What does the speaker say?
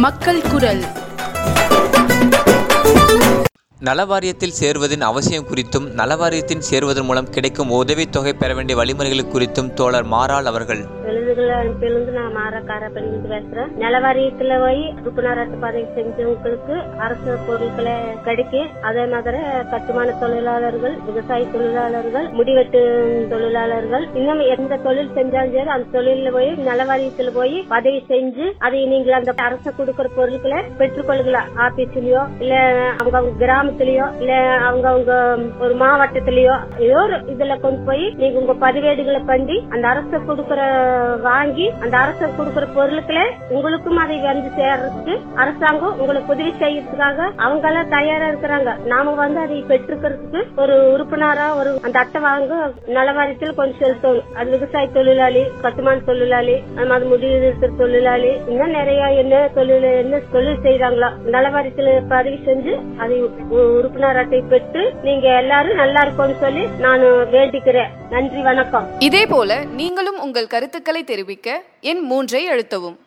மக்கள் குரல் நலவாரியத்தில் சேருவதின் அவசியம் குறித்தும் நலவாரியத்தில் சேருவதன் மூலம் கிடைக்கும் உதவித்தொகை பெற வேண்டிய வழிமுறைகள் குறித்தும் தோழர் மாறாள் அவர்கள் எழுதுகளை அனுப்பியிலிருந்து நான் மாறக்காரப்பள்ளியிலிருந்து பேசுறேன் நிலவாரியத்துல போய் உறுப்பினராட்டு பதவி செஞ்சவங்களுக்கு அரசு பொருட்களை கிடைக்கும் அதே மாதிரி கட்டுமான தொழிலாளர்கள் விவசாய தொழிலாளர்கள் முடிவெட்டு தொழிலாளர்கள் இன்னும் எந்த தொழில் செஞ்சாலும் சரி அந்த தொழில போய் நிலவாரியத்துல போய் பதவி செஞ்சு அதை நீங்கள் அந்த அரசு கொடுக்கிற பொருட்களை பெற்றுக்கொள்ளுங்களா ஆபீஸ்லயோ இல்ல அவங்க அவங்க கிராமத்திலயோ இல்ல அவங்க அவங்க ஒரு மாவட்டத்திலயோ ஏதோ ஒரு இதுல கொண்டு போய் நீங்க உங்க பதிவேடுகளை பண்ணி அந்த அரசு கொடுக்கிற வாங்கி அந்த அரசு கொடுக்கிற பொருட்களை உங்களுக்கும் அதை வந்து சேர்றதுக்கு அரசாங்கம் உங்களுக்கு உதவி செய்யறதுக்காக அவங்க எல்லாம் தயாரா இருக்கிறாங்க நாம வந்து அதை பெற்றுக்கிறதுக்கு ஒரு உறுப்பினரா ஒரு அந்த அட்டை வாங்க நலவாரியத்தில் கொஞ்சம் செலுத்தணும் அது விவசாய தொழிலாளி கட்டுமான தொழிலாளி அது மாதிரி முடிவு இருக்கிற தொழிலாளி இன்னும் நிறைய என்ன தொழில் என்ன தொழில் செய்யறாங்களோ நலவாரியத்தில் பதிவு செஞ்சு அதை உ- உறுப்பினர் அட்டை பெற்று நீங்க எல்லாரும் நல்லா இருக்கும்னு சொல்லி நான் வேண்டிக்கிறேன் நன்றி வணக்கம் இதேபோல நீங்களும் உங்கள் கருத்துக்களை தெரிவிக்க எண் மூன்றை அழுத்தவும்